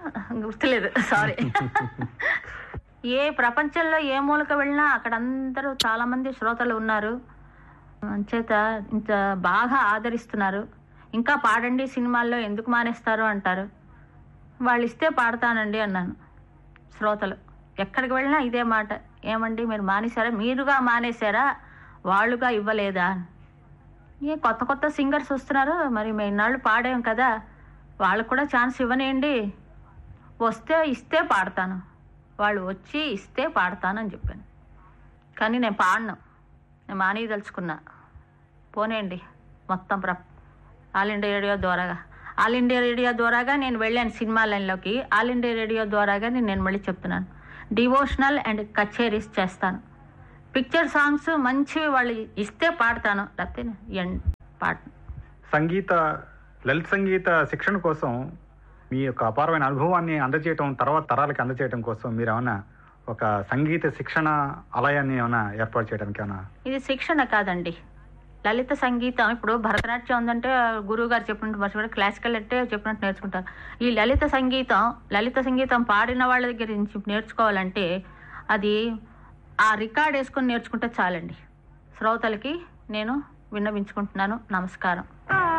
గుర్తులేదు సారీ ఏ ప్రపంచంలో ఏ మూలక వెళ్ళినా అక్కడ అందరూ చాలా మంది శ్రోతలు ఉన్నారు అంచేత ఇంత బాగా ఆదరిస్తున్నారు ఇంకా పాడండి సినిమాల్లో ఎందుకు మానేస్తారు అంటారు వాళ్ళు ఇస్తే పాడతానండి అన్నాను శ్రోతలు ఎక్కడికి వెళ్ళినా ఇదే మాట ఏమండి మీరు మానేశారా మీరుగా మానేశారా వాళ్ళుగా ఇవ్వలేదా ఏ కొత్త కొత్త సింగర్స్ వస్తున్నారు మరి మేము ఇన్నాళ్ళు పాడాం కదా వాళ్ళకు కూడా ఛాన్స్ ఇవ్వనేయండి వస్తే ఇస్తే పాడతాను వాళ్ళు వచ్చి ఇస్తే పాడతానని చెప్పాను కానీ నేను పాడను నేను మానేయదలుచుకున్నా పోనేయండి మొత్తం ప్ర ఆల్ ఇండియా రేడియో ద్వారాగా ఆల్ ఇండియా రేడియో ద్వారాగా నేను వెళ్ళాను సినిమా లైన్లోకి ఆల్ ఇండియా రేడియో ద్వారాగా నేను నేను మళ్ళీ చెప్తున్నాను డివోషనల్ అండ్ కచేరీస్ చేస్తాను పిక్చర్ సాంగ్స్ మంచివి వాళ్ళు ఇస్తే పాడతాను లేకపోతే ఎండ్ పాట సంగీత లలిత సంగీత శిక్షణ కోసం మీ యొక్క అపారమైన అనుభవాన్ని అందజేయటం తర్వాత తరాలకి అందజేయటం కోసం మీరు ఏమైనా ఒక సంగీత శిక్షణ ఆలయాన్ని ఏమైనా ఏర్పాటు చేయడానికి ఏమైనా ఇది శిక్షణ కాదండి లలిత సంగీతం ఇప్పుడు భరతనాట్యం ఉందంటే గురువు గారు చెప్పినట్టు మర్చిపోయి క్లాసికల్ అంటే చెప్పినట్టు నేర్చుకుంటారు ఈ లలిత సంగీతం లలిత సంగీతం పాడిన వాళ్ళ దగ్గర నుంచి నేర్చుకోవాలంటే అది ఆ రికార్డ్ వేసుకొని నేర్చుకుంటే చాలండి శ్రోతలకి నేను విన్నవించుకుంటున్నాను నమస్కారం